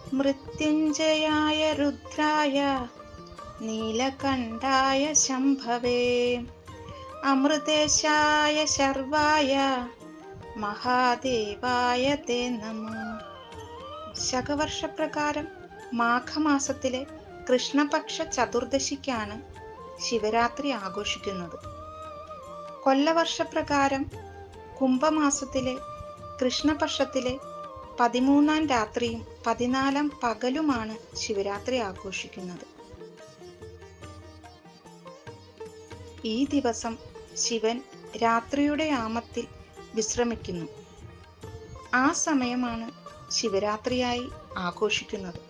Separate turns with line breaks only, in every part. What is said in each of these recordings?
മൃത്യുഞ്ജയായ രുദ്രായ നീലകണ്ഠായ ശംഭവേ അമൃതേശായ ശർവായ മഹാദേവായ തേ നമ ശകവർഷപ്രകാരം മാഘമാസത്തിലെ കൃഷ്ണപക്ഷ ചതുർദശിക്കാണ് ശിവരാത്രി ആഘോഷിക്കുന്നത് കൊല്ലവർഷപ്രകാരം കുംഭമാസത്തിലെ കൃഷ്ണപക്ഷത്തിലെ പതിമൂന്നാം രാത്രിയും പതിനാലാം പകലുമാണ് ശിവരാത്രി ആഘോഷിക്കുന്നത് ഈ ദിവസം ശിവൻ രാത്രിയുടെ ആമത്തിൽ വിശ്രമിക്കുന്നു ആ സമയമാണ് ശിവരാത്രിയായി ആഘോഷിക്കുന്നത്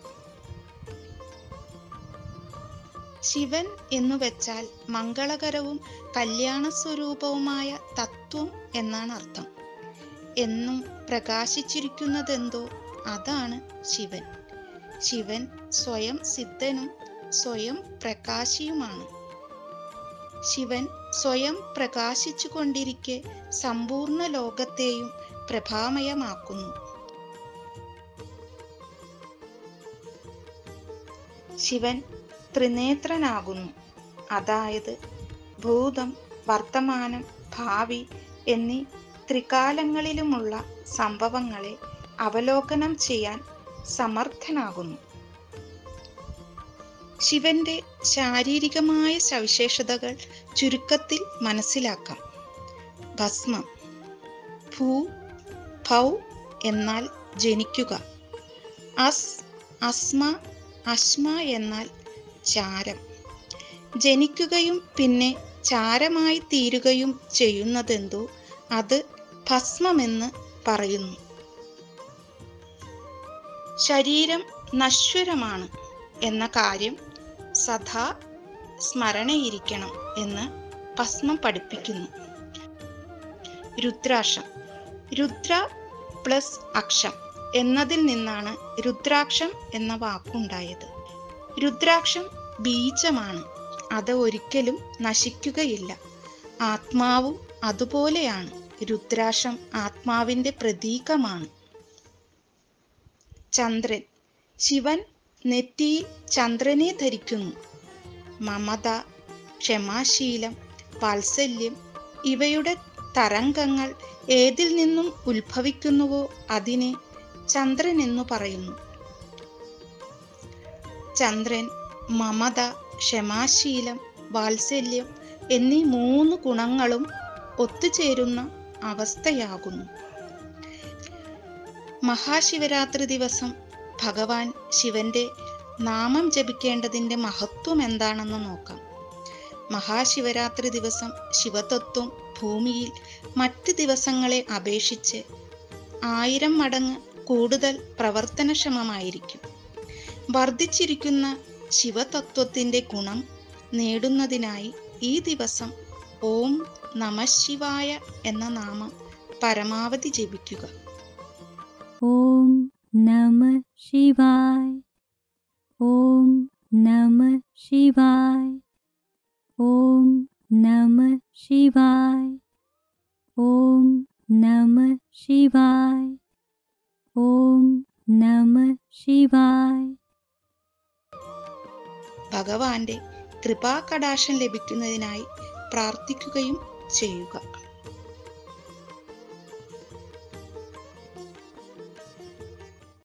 ശിവൻ എന്നു വെച്ചാൽ മംഗളകരവും കല്യാണ സ്വരൂപവുമായ തത്വം എന്നാണ് അർത്ഥം എന്നും പ്രകാശിച്ചിരിക്കുന്നതെന്തോ അതാണ് ശിവൻ ശിവൻ സ്വയം സിദ്ധനും സ്വയം പ്രകാശിയുമാണ് ശിവൻ സ്വയം പ്രകാശിച്ചു കൊണ്ടിരിക്കെ സമ്പൂർണ്ണ ലോകത്തെയും പ്രഭാമയമാക്കുന്നു ശിവൻ ത്രിനേത്രനാകുന്നു അതായത് ഭൂതം വർത്തമാനം ഭാവി എന്നീ ത്രികാലങ്ങളിലുമുള്ള സംഭവങ്ങളെ അവലോകനം ചെയ്യാൻ സമർത്ഥനാകുന്നു ശിവന്റെ ശാരീരികമായ സവിശേഷതകൾ ചുരുക്കത്തിൽ മനസ്സിലാക്കാം ഭസ്മം ഭൂ ഭൗ എന്നാൽ ജനിക്കുക അസ് അസ്മ അശ്മ എന്നാൽ ചാരം ജനിക്കുകയും പിന്നെ ചാരമായി തീരുകയും ചെയ്യുന്നതെന്തോ അത് ഭസ്മമെന്ന് പറയുന്നു ശരീരം നശ്വരമാണ് എന്ന കാര്യം സദാ സ്മരണയിരിക്കണം എന്ന് ഭസ്മം പഠിപ്പിക്കുന്നു രുദ്രാക്ഷം രുദ്ര പ്ലസ് അക്ഷം എന്നതിൽ നിന്നാണ് രുദ്രാക്ഷം എന്ന വാക്കുണ്ടായത് രുദ്രാക്ഷം ബീജമാണ് അത് ഒരിക്കലും നശിക്കുകയില്ല ആത്മാവും അതുപോലെയാണ് രുദ്രാക്ഷം ആത്മാവിന്റെ പ്രതീകമാണ് ചന്ദ്രൻ ശിവൻ നെറ്റിയിൽ ചന്ദ്രനെ ധരിക്കുന്നു മമത ക്ഷമാശീലം വാത്സല്യം ഇവയുടെ തരംഗങ്ങൾ ഏതിൽ നിന്നും ഉത്ഭവിക്കുന്നുവോ അതിനെ ചന്ദ്രൻ എന്നു പറയുന്നു ചന്ദ്രൻ മമത ക്ഷമാശീലം വാത്സല്യം എന്നീ മൂന്ന് ഗുണങ്ങളും ഒത്തുചേരുന്ന അവസ്ഥയാകുന്നു മഹാശിവരാത്രി ദിവസം ഭഗവാൻ ശിവന്റെ നാമം ജപിക്കേണ്ടതിന്റെ മഹത്വം എന്താണെന്ന് നോക്കാം മഹാശിവരാത്രി ദിവസം ശിവതത്വം ഭൂമിയിൽ മറ്റ് ദിവസങ്ങളെ അപേക്ഷിച്ച് ആയിരം മടങ്ങ് കൂടുതൽ പ്രവർത്തനക്ഷമമായിരിക്കും വർദ്ധിച്ചിരിക്കുന്ന ശിവതത്വത്തിന്റെ ഗുണം നേടുന്നതിനായി ഈ ദിവസം ഓം നമശിവായ എന്ന നാമം പരമാവധി ജപിക്കുക
ॐ नमः शिवाय ॐ नमः शिवाय ॐ नमः शिवाय ॐ नमः शिवाय ॐ नमः शिवाय
ഭഗവാന്റെ കൃപാകടാശം ലഭിക്കുന്നതിനായി പ്രാർത്ഥിക്കുകയും ചെയ്യുക